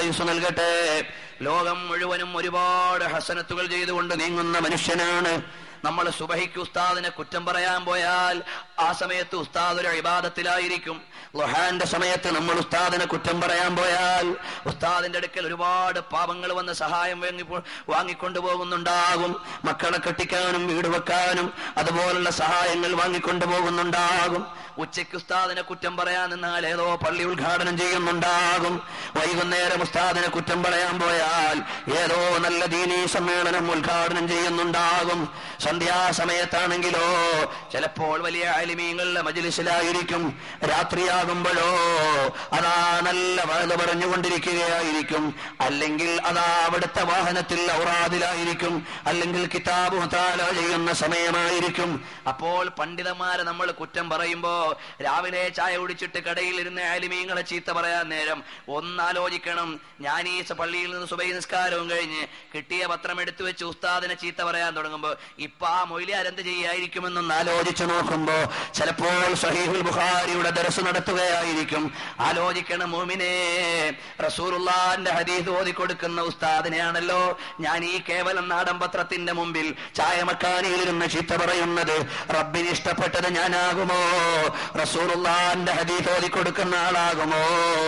ആയുസ് നൽകട്ടെ ലോകം മുഴുവനും ഒരുപാട് ഹസനത്തുകൾ ചെയ്തുകൊണ്ട് നീങ്ങുന്ന മനുഷ്യനാണ് നമ്മൾ സുബഹിക്ക് ഉസ്താദിനെ കുറ്റം പറയാൻ പോയാൽ ആ സമയത്ത് ഉസ്താദ് ഒരു ഇബാദത്തിലായിരിക്കും ലുഹാന്റെ സമയത്ത് നമ്മൾ ഉസ്താദിനെ കുറ്റം പറയാൻ പോയാൽ ഉസ്താദിന്റെ അടുക്കൽ ഒരുപാട് പാപങ്ങൾ വന്ന് സഹായം വാങ്ങി വാങ്ങിക്കൊണ്ടു പോകുന്നുണ്ടാകും മക്കളെ കെട്ടിക്കാനും വീട് വെക്കാനും അതുപോലുള്ള സഹായങ്ങൾ വാങ്ങിക്കൊണ്ടു പോകുന്നുണ്ടാകും ഉച്ചയ്ക്ക് ഉസ്താദിനെ കുറ്റം പറയാൻ നിന്നാൽ ഏതോ പള്ളി ഉദ്ഘാടനം ചെയ്യുന്നുണ്ടാകും വൈകുന്നേരം ഉസ്താദിനെ കുറ്റം പറയാൻ പോയാൽ ഏതോ നല്ല ദീനീ സമ്മേളനം ഉദ്ഘാടനം ചെയ്യുന്നുണ്ടാകും സന്ധ്യാസമയത്താണെങ്കിലോ ചിലപ്പോൾ വലിയ അലിമീങ്ങളുടെ മജിലിസിലായിരിക്കും രാത്രിയാകുമ്പോഴോ അതാ നല്ല വഴുത് പറഞ്ഞുകൊണ്ടിരിക്കുകയായിരിക്കും അല്ലെങ്കിൽ അതാ അവിടുത്തെ വാഹനത്തിൽ ഔറാദിലായിരിക്കും അല്ലെങ്കിൽ കിതാബ് മുത്താല ചെയ്യുന്ന സമയമായിരിക്കും അപ്പോൾ പണ്ഡിതന്മാരെ നമ്മൾ കുറ്റം പറയുമ്പോ രാവിലെ ചായ കുടിച്ചിട്ട് കടയിൽ ഇരുന്ന് ആലിമീങ്ങളെ ചീത്ത പറയാൻ നേരം ഒന്നാലോചിക്കണം ഞാൻ ഈ പള്ളിയിൽ നിന്ന് സുബൈ നിസ്കാരവും കഴിഞ്ഞ് കിട്ടിയ പത്രം എടുത്തു വെച്ച് ഉസ്താദിനെ ചീത്ത പറയാൻ തുടങ്ങുമ്പോ ഇപ്പൊ ആ മൊയിലാർ എന്ത് ചെയ്യായിരിക്കുമെന്നൊന്ന് ആലോചിച്ചു നോക്കുമ്പോ ചിലപ്പോൾ സഹീഹുൽ ബുഖാരിയുടെ ദർസ് നടത്തുകയായിരിക്കും ആലോചിക്കണം മോമിനെ റസൂറുല്ലാന്റെ ഹദീസ് ഓതി കൊടുക്കുന്ന ഉസ്താദിനെയാണല്ലോ ഞാൻ ഈ കേവലം നാടൻ പത്രത്തിന്റെ മുമ്പിൽ ചായമക്കാനിയിലിരുന്ന് ചീത്ത പറയുന്നത് റബ്ബിന് ഇഷ്ടപ്പെട്ടത് ഞാനാകുമോ റസൂറുല്ലാന്റെ ഹദീസ് ഓതി കൊടുക്കുന്ന ആളാകുമോ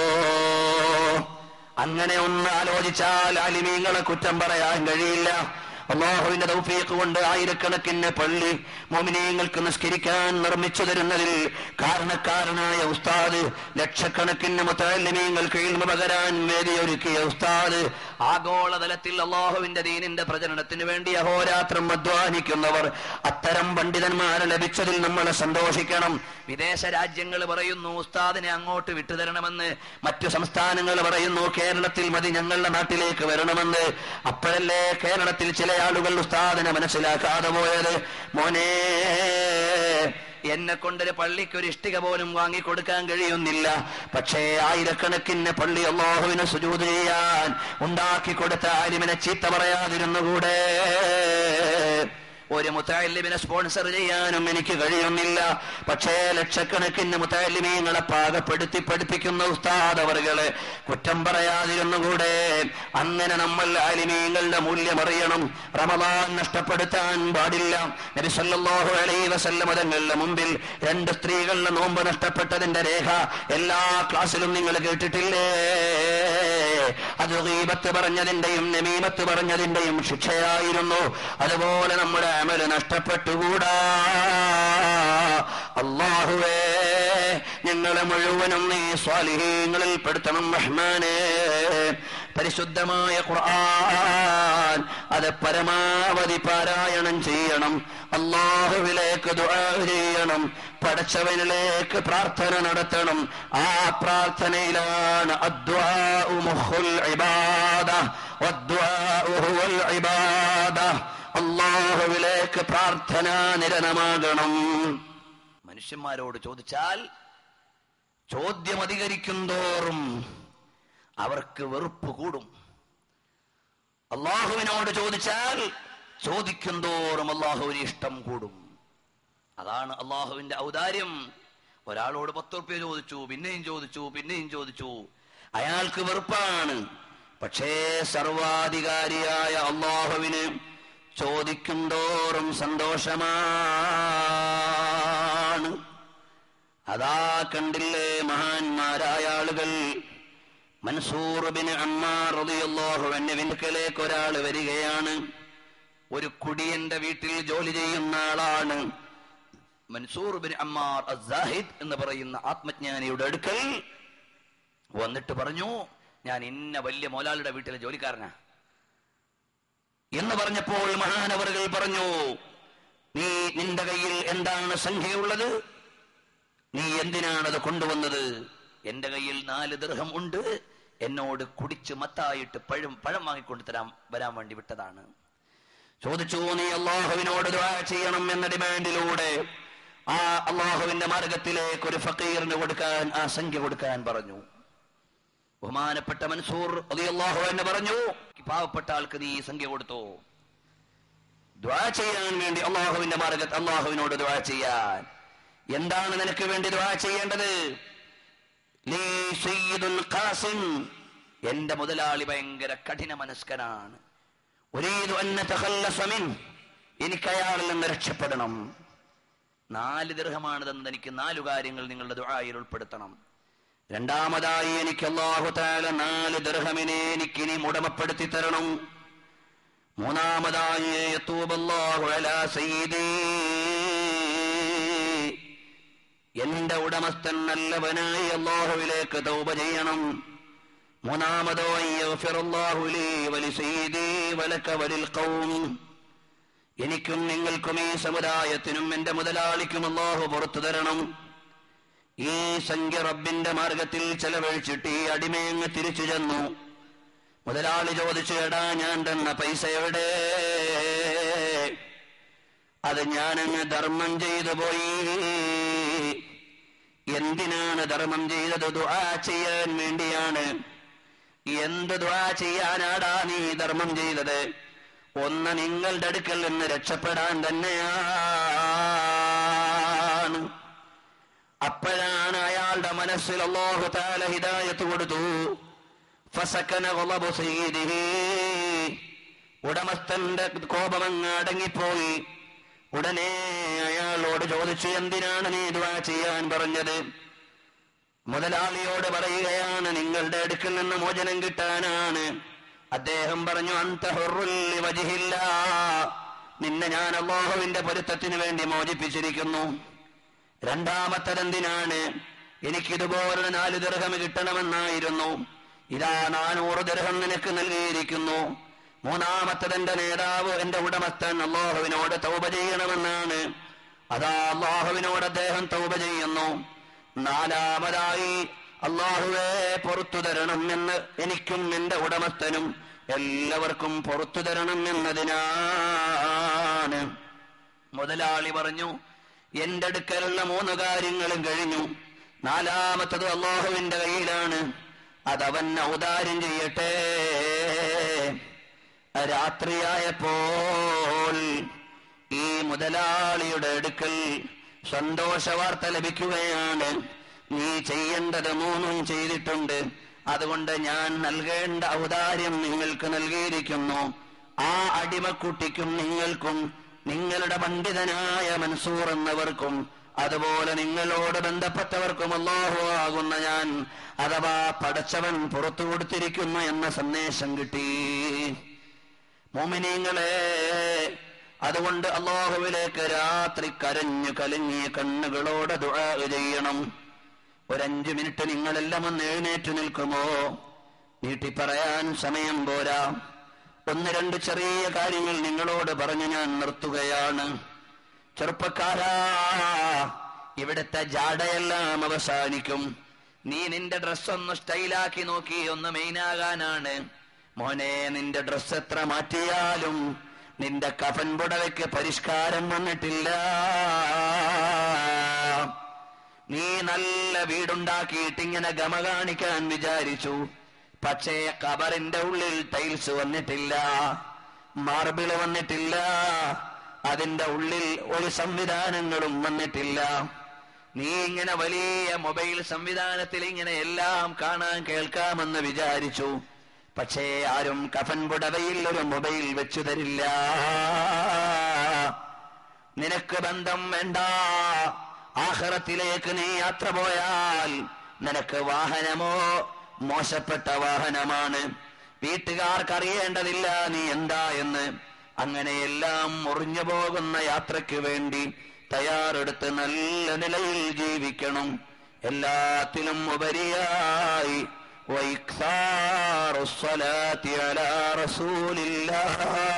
അങ്ങനെ ഒന്ന് ആലോചിച്ചാൽ അലിമീങ്ങളെ കുറ്റം പറയാൻ കഴിയില്ല അള്ളാഹുവിന്റെ തൗഫീഖ് കൊണ്ട് ആയിരക്കണക്കിന് പള്ളി മോമിനീയങ്ങൾക്ക് നിസ്കരിക്കാൻ നിർമ്മിച്ചു തരുന്നതിൽ കാരണക്കാരനായ ഉസ്താദ് ലക്ഷക്കണക്കിന് മുത്തലിമീങ്ങൾക്ക് ഇൽമ പകരാൻ വേദിയൊരുക്കിയ ഉസ്താദ് ആഗോളതലത്തിൽ അള്ളാഹുവിന്റെ ദീനിന്റെ പ്രചരണത്തിന് വേണ്ടി അഹോരാത്രം അധ്വാനിക്കുന്നവർ അത്തരം പണ്ഡിതന്മാരെ ലഭിച്ചതിൽ നമ്മൾ സന്തോഷിക്കണം വിദേശ രാജ്യങ്ങൾ പറയുന്നു ഉസ്താദിനെ അങ്ങോട്ട് വിട്ടുതരണമെന്ന് മറ്റു സംസ്ഥാനങ്ങൾ പറയുന്നു കേരളത്തിൽ മതി ഞങ്ങളുടെ നാട്ടിലേക്ക് വരണമെന്ന് അപ്പോഴല്ലേ കേരളത്തിൽ ചില ആളുകൾ ഉസ്താദിനെ മനസ്സിലാക്കാതെ പോയത് മോനെ എന്നെ കൊണ്ടൊരു പള്ളിക്ക് ഒരു ഇഷ്ടിക പോലും വാങ്ങി കൊടുക്കാൻ കഴിയുന്നില്ല പക്ഷേ ആയിരക്കണക്കിന് പള്ളി അള്ളാഹുവിനെ സുജൂത് ചെയ്യാൻ ഉണ്ടാക്കി കൊടുത്ത ആലിമിനെ ചീത്ത പറയാതിരുന്നുകൂടെ ഒരു മുത്താലിമിനെ സ്പോൺസർ ചെയ്യാനും എനിക്ക് കഴിയുന്നില്ല പക്ഷേ ലക്ഷക്കണക്കിന് മുത്താലിമീങ്ങളെ പാകപ്പെടുത്തി പഠിപ്പിക്കുന്ന ഉസ്താദ് അവറുകളെ കുറ്റം പറയാതിരുന്നുകൂടെ അങ്ങനെ നമ്മൾ ആലിമീങ്ങളുടെ മൂല്യം അറിയണം റമദാൻ നഷ്ടപ്പെടുത്താൻ പാടില്ല നബി സല്ലല്ലാഹു അലൈഹി വസല്ലം തങ്ങളുടെ മുമ്പിൽ രണ്ട് സ്ത്രീകളുടെ നോമ്പ് നഷ്ടപ്പെട്ടതിന്റെ രേഖ എല്ലാ ക്ലാസ്സിലും നിങ്ങൾ കേട്ടിട്ടില്ലേ അത് ഗീബത്ത് പറഞ്ഞതിന്റെയും നമീമത്ത് പറഞ്ഞതിന്റെയും ശിക്ഷയായിരുന്നു അതുപോലെ നമ്മുടെ അമല് നഷ്ടപ്പെട്ടുകൂടാ അള്ളാഹുവേ ഞങ്ങളെ മുഴുവനും നീ സ്വാലിഹീങ്ങളിൽ പെടുത്തണം റഹ്മാനെ പരിശുദ്ധമായ ഖുർആൻ അത് പരമാവധി പാരായണം ചെയ്യണം അള്ളാഹുവിലേക്ക് ദുആ ചെയ്യണം പടച്ചവനിലേക്ക് പ്രാർത്ഥന നടത്തണം ആ പ്രാർത്ഥനയിലാണ് അദ്വാഉ മുഖുൽ ഇബാദ വദ്വാഉ ഹുവൽ ഇബാദ അള്ളാഹുവിലേക്ക് പ്രാർത്ഥന നിരനമാകണം മനുഷ്യന്മാരോട് ചോദിച്ചാൽ ചോദ്യം അധികരിക്കും തോറും അവർക്ക് വെറുപ്പ് കൂടും അള്ളാഹുവിനോട് ചോദിച്ചാൽ ചോദിക്കും തോറും അള്ളാഹുവിന് ഇഷ്ടം കൂടും അതാണ് അള്ളാഹുവിന്റെ ഔദാര്യം ഒരാളോട് പത്ത് റുപ്യ ചോദിച്ചു പിന്നെയും ചോദിച്ചു പിന്നെയും ചോദിച്ചു അയാൾക്ക് വെറുപ്പാണ് പക്ഷേ സർവാധികാരിയായ അള്ളാഹുവിന് ചോദിക്കും തോറും സന്തോഷമാണ് അതാ കണ്ടില്ലേ മഹാന്മാരായ ആളുകൾ മൻസൂർ ബിൻ അമ്മാർ റളിയല്ലാഹു അൻഹുവിൻകലേക്ക് ഒരാൾ വരികയാണ് ഒരു കുടിയന്റെ വീട്ടിൽ ജോലി ചെയ്യുന്ന ആളാണ് മൻസൂർ ബിൻ അമ്മാർ അസാഹിദ് എന്ന് പറയുന്ന ആത്മജ്ഞാനിയുടെ അടുക്കൽ വന്നിട്ട് പറഞ്ഞു ഞാൻ ഇന്ന വലിയ മോലാളിയുടെ വീട്ടിലെ ജോലിക്കാരനാ എന്ന് പറഞ്ഞപ്പോൾ മഹാനവറുകൾ പറഞ്ഞു നീ നിന്റെ കയ്യിൽ എന്താണ് സംഖ്യയുള്ളത് നീ എന്തിനാണത് കൊണ്ടുവന്നത് എന്റെ കയ്യിൽ നാല് ദൃഹം ഉണ്ട് എന്നോട് കുടിച്ച് മത്തായിട്ട് പഴം പഴം വാങ്ങിക്കൊണ്ട് തരാൻ വരാൻ വേണ്ടി വിട്ടതാണ് ചോദിച്ചു നീ അള്ളാഹുവിനോട് ദുആ ചെയ്യണം എന്ന ഡിമാൻഡിലൂടെ ആ അള്ളാഹുവിന്റെ മാർഗത്തിലേക്ക് ഒരു ഫക്കീറിന് കൊടുക്കാൻ ആ സംഖ്യ കൊടുക്കാൻ പറഞ്ഞു ബഹുമാനപ്പെട്ട മൻസൂർ അള്ളാഹു എന്ന് പറഞ്ഞു പാവപ്പെട്ട ആൾക്ക് നീ ഈ സംഖ്യ കൊടുത്തോ ദ്വാ ചെയ്യാൻ വേണ്ടി അള്ളാഹുവിന്റെ മാർഗത്ത് അള്ളാഹുവിനോട് ദ്വാ ചെയ്യാൻ എന്താണ് നിനക്ക് വേണ്ടി ദ്വാ ചെയ്യേണ്ടത് ലീ സയ്യിദുൽ ഖാസിം എന്റെ മുതലാളി ഭയങ്കര കഠിന മനസ്കനാണ് ഒരേതു അന്ന തഖല്ലസ മിൻ. എനിക്ക് അയാളിൽ നിന്ന് രക്ഷപ്പെടണം നാല് ദീർഘമാണ് തന്നത് എനിക്ക് നാലു കാര്യങ്ങൾ നിങ്ങളുടെ ദുആയിൽ ഉൾപ്പെടുത്തണം രണ്ടാമതായി എനിക്ക് അള്ളാഹു താല നാല് ദർഹമിനെ എനിക്കിനി ഉടമപ്പെടുത്തി തരണം മൂന്നാമതായി യത്തൂബല്ലാഹു അലാ സയ്യിദീ. എന്റെ ഉടമസ്ഥൻ നല്ലവനായി അള്ളാഹുവിലേക്ക് തൗബ ചെയ്യണം മൂന്നാമതോ യഗ്ഫിറുല്ലാഹു ലീ വലിസയ്യിദീ വലക വലിൽ ഖൗം എനിക്കും നിങ്ങൾക്കും ഈ സമുദായത്തിനും എന്റെ മുതലാളിക്കും അള്ളാഹു പുറത്തു തരണം ഈ സംഖ്യ റബ്ബിന്റെ മാർഗത്തിൽ ചെലവഴിച്ചിട്ട് ഈ അടിമയങ്ങ് തിരിച്ചു ചെന്നു മുതലാളി ചോദിച്ചു എടാ ഞാൻ തന്ന പൈസ എവിടെ അത് ഞാനങ്ങ് ധർമ്മം ചെയ്തു പോയി എന്തിനാണ് ധർമ്മം ചെയ്തത് ദുആ ചെയ്യാൻ വേണ്ടിയാണ് എന്ത് ദുആ ചെയ്യാനാടാ നീ ധർമ്മം ചെയ്തത് ഒന്ന് നിങ്ങളുടെ അടുക്കൽ നിന്ന് രക്ഷപ്പെടാൻ തന്നെയാണ് അപ്പോഴാണ് അയാളുടെ മനസ്സിൽ അള്ളാഹു താല ഹിദായത്ത് കൊടുത്തു ഫസക്കന ഗളബു സയ്യിദിഹി. ഉടമസ്ഥന്റെ കോപമങ്ങ് അടങ്ങിപ്പോയി ഉടനെ അയാളോട് ചോദിച്ചു എന്തിനാണ് നീ ദുആ ചെയ്യാൻ പറഞ്ഞത് മുതലാളിയോട് പറയുകയാണ് നിങ്ങളുടെ അടുക്കൽ നിന്ന് മോചനം കിട്ടാനാണ് അദ്ദേഹം പറഞ്ഞു അന്തഹുറുല്ലി വജിഹില്ല നിന്നെ ഞാൻ അള്ളാഹുവിന്റെ പൊരുത്തത്തിന് വേണ്ടി മോചിപ്പിച്ചിരിക്കുന്നു രണ്ടാമത്തതെന്തിനാണ് എനിക്കിതുപോലൊരു നാല് ദീർഘം കിട്ടണമെന്നായിരുന്നു ഇതാ നാനൂറ് ദീർഘം നിനക്ക് നൽകിയിരിക്കുന്നു മൂന്നാമത്തതെന്റെ നേതാവ് എന്റെ ഉടമസ്ഥൻ അള്ളാഹുവിനോട് തൗബ ചെയ്യണമെന്നാണ് അതാ അള്ളാഹുവിനോട് അദ്ദേഹം തൗബ ചെയ്യുന്നു നാലാമതായി അള്ളാഹുവെ പുറത്തു തരണം എന്ന് എനിക്കും എന്റെ ഉടമസ്ഥനും എല്ലാവർക്കും പുറത്തു തരണം എന്നതിനാണ് മുതലാളി പറഞ്ഞു എന്റെ അടുക്കലുള്ള മൂന്ന് കാര്യങ്ങളും കഴിഞ്ഞു നാലാമത്തത് അള്ളാഹുവിന്റെ കയ്യിലാണ് അതവൻ ഔദാര്യം ചെയ്യട്ടെ രാത്രിയായപ്പോൾ ഈ മുതലാളിയുടെ അടുക്കൽ സന്തോഷ വാർത്ത ലഭിക്കുകയാണ് നീ ചെയ്യേണ്ടത് മൂന്നും ചെയ്തിട്ടുണ്ട് അതുകൊണ്ട് ഞാൻ നൽകേണ്ട ഔദാര്യം നിങ്ങൾക്ക് നൽകിയിരിക്കുന്നു ആ അടിമക്കുട്ടിക്കും നിങ്ങൾക്കും നിങ്ങളുടെ പണ്ഡിതനായ മൻസൂർ എന്നവർക്കും അതുപോലെ നിങ്ങളോട് ബന്ധപ്പെട്ടവർക്കും അല്ലാഹു ആകുന്ന ഞാൻ അഥവാ പടച്ചവൻ പുറത്തു കൊടുത്തിരിക്കുന്നു എന്ന സന്ദേശം കിട്ടി മോമിനീങ്ങളെ അതുകൊണ്ട് അള്ളാഹുവിലേക്ക് രാത്രി കരഞ്ഞു കലങ്ങിയ കണ്ണുകളോടെ ദുആ ചെയ്യണം ഒരഞ്ചു മിനിറ്റ് നിങ്ങളെല്ലാം ഒന്ന് എഴുന്നേറ്റ് നിൽക്കുമോ നീട്ടി പറയാൻ സമയം പോരാ ഒന്ന് രണ്ട് ചെറിയ കാര്യങ്ങൾ നിങ്ങളോട് പറഞ്ഞു ഞാൻ നിർത്തുകയാണ് ചെറുപ്പക്കാരാ ഇവിടുത്തെ ജാടയെല്ലാം അവസാനിക്കും നീ നിന്റെ ഡ്രസ് ഒന്ന് സ്റ്റൈലാക്കി നോക്കി ഒന്ന് മെയിനാകാനാണ് മോനെ നിന്റെ ഡ്രസ് എത്ര മാറ്റിയാലും നിന്റെ കഫൻ പുടവയ്ക്ക് പരിഷ്കാരം വന്നിട്ടില്ല നീ നല്ല വീടുണ്ടാക്കിയിട്ട് ഇങ്ങനെ ഗമ കാണിക്കാൻ വിചാരിച്ചു പക്ഷേ കബറിന്റെ ഉള്ളിൽ ടൈൽസ് വന്നിട്ടില്ല മാർബിള് വന്നിട്ടില്ല അതിന്റെ ഉള്ളിൽ ഒരു സംവിധാനങ്ങളും വന്നിട്ടില്ല നീ ഇങ്ങനെ വലിയ മൊബൈൽ സംവിധാനത്തിൽ ഇങ്ങനെ എല്ലാം കാണാൻ കേൾക്കാമെന്ന് വിചാരിച്ചു പക്ഷേ ആരും കഫൻ പുടവയിൽ ഒരു മൊബൈൽ വെച്ചു തരില്ല നിനക്ക് ബന്ധം വേണ്ട ആഹ്റത്തിലേക്ക് നീ യാത്ര പോയാൽ നിനക്ക് വാഹനമോ മോശപ്പെട്ട വാഹനമാണ് വീട്ടുകാർക്ക് അറിയേണ്ടതില്ല നീ എന്താ എന്ന് അങ്ങനെയെല്ലാം മുറിഞ്ഞു പോകുന്ന യാത്രയ്ക്ക് വേണ്ടി തയ്യാറെടുത്ത് നല്ല നിലയിൽ ജീവിക്കണം എല്ലാത്തിലും ഉപരിയായി وإكثار الصلاة على رسول الله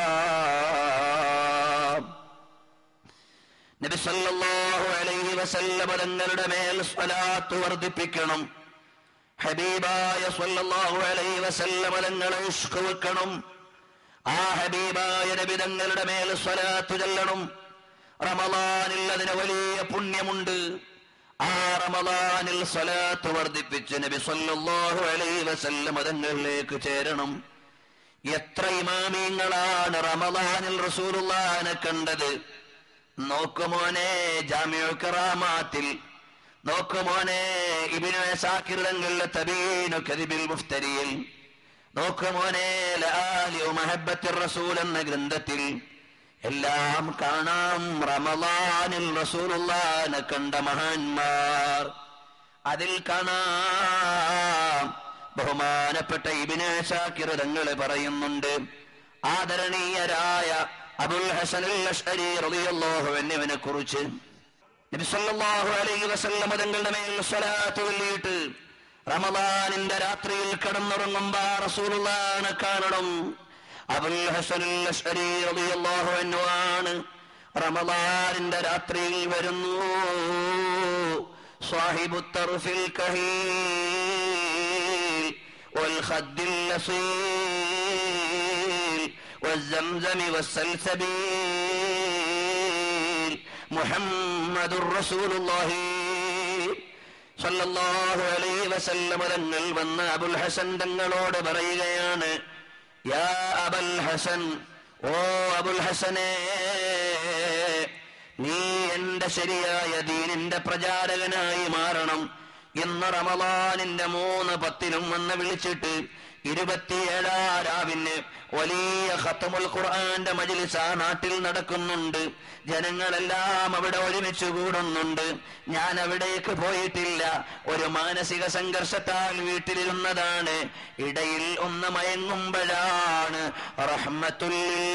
നബി സല്ലല്ലാഹു അലൈഹി വസല്ലമ തങ്ങളുടെ മേൽ സ്വലാത്ത് വർദ്ധിപ്പിക്കണം ഹബീബായ സല്ലല്ലാഹു അലൈഹി വസല്ലമ തങ്ങളെ ഇഷ്ക് വെക്കണം ആ ഹബീബായ നബി തങ്ങളുടെ മേൽ സ്വലാത്ത് ചൊല്ലണം റമളാനിൽ അതിന് വലിയ പുണ്യമുണ്ട് ആ റമളാനിൽ സ്വലാത്ത് വർദ്ധിപ്പിച്ച് നബി സല്ലല്ലാഹു അലൈഹി വസല്ലമ തങ്ങളിലേക്ക് ചേരണം എത്ര ഇമാമിങ്ങളാണ് റമളാനിൽ റസൂലുള്ളാഹിനെ കണ്ടത് നോക്കുമോനെ ജാമിഉ കറാമാത്തിൽ നോക്കുമോനെ ഇബ്നു സാക്കിർ തങ്ങളുടെ തബീനു കദിബിൽ മുഫ്തരിയിൽ നോക്ക് മോനെ ലാലിയോ മഹബത്തിൽ റസൂൽ എന്ന ഗ്രന്ഥത്തിൽ എല്ലാം കാണാം റമലാനിൽ റസൂലുള്ളാനെ കണ്ട മഹാന്മാർ അതിൽ കാണാം ബഹുമാനപ്പെട്ട ഇബിന് ഷാക്കിർ തങ്ങളെ പറയുന്നുണ്ട് ആദരണീയരായ അബുൽ ഹസൻ അഷ്അരി റളിയല്ലാഹു അൻഹുവിനെ കുറിച്ച് നബി സല്ലല്ലാഹു അലൈഹി വസല്ലം തങ്ങളുടെ മേൽ സ്വലാത്ത് ചൊല്ലിയിട്ട് റമദാനിന്റെ രാത്രിയിൽ കിടന്നുറങ്ങുമ്പോ റസൂലുള്ളാനെ കാണണം അബുൽ ഹസൻ അഷ്അരി റളിയല്ലാഹു അൻഹു ആണ് റമദാനിന്റെ രാത്രിയിൽ വരുന്നു صاحب الطرف الكهيل والخد اللصيل والزمزم والسلسبيل محمد رسول الله സല്ലല്ലാഹു അലൈഹി വസല്ലമ തങ്ങൾ വന്ന അബുൽ ഹസൻ തങ്ങളോട് പറയുകയാണ് യാ അബുൽ ഹസൻ ഓ അബുൽ ഹസനേ നീ എന്റെ ശരിയായ ദീനിന്റെ പ്രചാരകനായി മാറണം ഇന്ന് റമദാനിന്റെ മൂന്ന് പത്തിനും വന്ന് വിളിച്ചിട്ട് ഇരുപത്തിയേഴാം രാവിന് വലിയ ഖത്തമുൽ ഖുർആന്റെ മജ്ലിസ് ആ നാട്ടിൽ നടക്കുന്നുണ്ട് ജനങ്ങളെല്ലാം അവിടെ ഒരുമിച്ച് കൂടുന്നുണ്ട് ഞാൻ അവിടേക്ക് പോയിട്ടില്ല ഒരു മാനസിക സംഘർഷത്താൽ വീട്ടിലിരുന്നതാണ് ഇടയിൽ ഒന്ന് മയങ്ങുമ്പോഴാണ് റഹ്മത്തുല്ലിൽ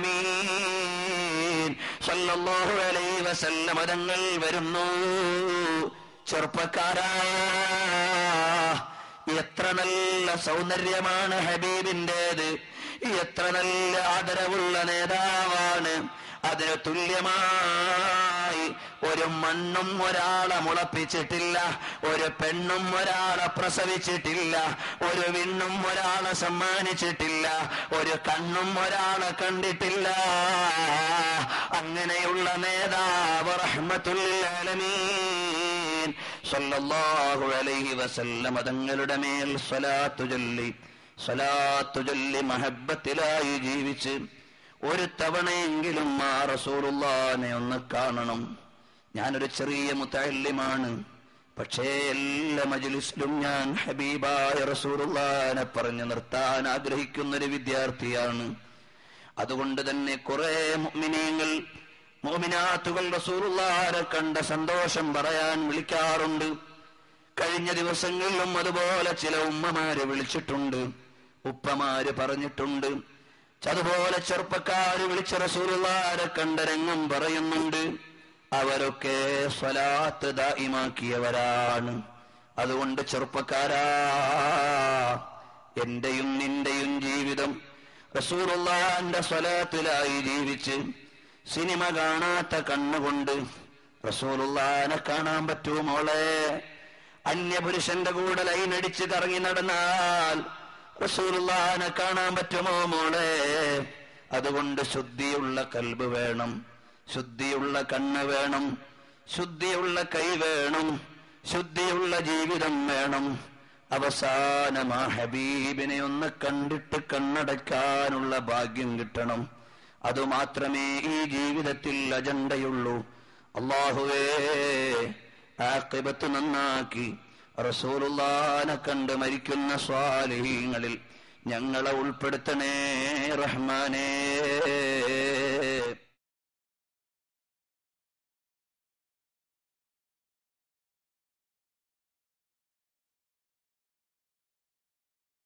അലമീൻ സല്ലല്ലാഹു അലൈഹി വസല്ലമ തങ്ങൾ വരുന്നു ചെറുപ്പക്കാരാ എത്ര നല്ല സൗന്ദര്യമാണ് ഹബീബിൻ്റെത് എത്ര നല്ല ആദരവുള്ള നേതാവാണ് അതിന് തുല്യമായി ഒരു മണ്ണും ഒരാളെ മുളപ്പിച്ചിട്ടില്ല ഒരു പെണ്ണും ഒരാളെ പ്രസവിച്ചിട്ടില്ല ഒരു വിണ്ണും ഒരാളെ സമ്മാനിച്ചിട്ടില്ല ഒരു കണ്ണും ഒരാളെ കണ്ടിട്ടില്ല അങ്ങനെയുള്ള നേതാവ് റഹ്മത്തുല്ലാലമീൻ സല്ലല്ലാഹു അലൈഹി വസല്ലമ തങ്ങളുടെ മേൽ സ്വലാത്തു ചൊല്ലി സ്വലാത്തു ചൊല്ലി മഹബത്തിലായി ജീവിച്ച് ഒരു തവണയെങ്കിലും ആ റസൂലുള്ളാനെ ഒന്ന് കാണണം ഞാനൊരു ചെറിയ മുത്തല്യമാണ് പക്ഷേ എല്ലാ മജ്ലിസിലും ഞാൻ ഹബീബായ റസൂലുള്ളാനെ പറഞ്ഞു നിർത്താൻ ആഗ്രഹിക്കുന്ന ഒരു വിദ്യാർത്ഥിയാണ് അതുകൊണ്ട് തന്നെ കുറെ മുഅ്മിനീങ്ങൾ മോമിനാത്തുകൾ റസൂലുള്ളാരെ കണ്ട സന്തോഷം പറയാൻ വിളിക്കാറുണ്ട് കഴിഞ്ഞ ദിവസങ്ങളിലും അതുപോലെ ചില ഉമ്മമാര് വിളിച്ചിട്ടുണ്ട് ഉപ്പമാര് പറഞ്ഞിട്ടുണ്ട് അതുപോലെ ചെറുപ്പക്കാര് വിളിച്ച റസൂലുള്ളാരെ കണ്ട രംഗം പറയുന്നുണ്ട് അവരൊക്കെ സ്വലാത്ത് ദായിമാക്കിയവരാണ് അതുകൊണ്ട് ചെറുപ്പക്കാരാ എന്റെയും നിന്റെയും ജീവിതം റസൂറുള്ളാന്റെ സ്വലാത്തിലായി ജീവിച്ച് സിനിമ കാണാത്ത കണ്ണുകൊണ്ട് റസൂലുള്ളാനെ കാണാൻ പറ്റുമോ മോളെ അന്യപുരുഷന്റെ കൂടെ ലൈനടിച്ച് കറങ്ങി നടന്നാൽ റസൂലുള്ളാനെ കാണാൻ പറ്റുമോ മോളെ അതുകൊണ്ട് ശുദ്ധിയുള്ള കൽബ് വേണം ശുദ്ധിയുള്ള കണ്ണ് വേണം ശുദ്ധിയുള്ള കൈ വേണം ശുദ്ധിയുള്ള ജീവിതം വേണം അവസാനം ആ ഹബീബിനെ ഒന്ന് കണ്ടിട്ട് കണ്ണടയ്ക്കാനുള്ള ഭാഗ്യം കിട്ടണം അതുമാത്രമേ ഈ ജീവിതത്തിൽ അജണ്ടയുള്ളൂ അള്ളാഹുവേ ആക്കിബത്ത് നന്നാക്കി റസൂലുള്ളാനെ കണ്ട് മരിക്കുന്ന സ്വാലിഹീങ്ങളിൽ ഞങ്ങളെ ഉൾപ്പെടുത്തണേ റഹ്മാനേ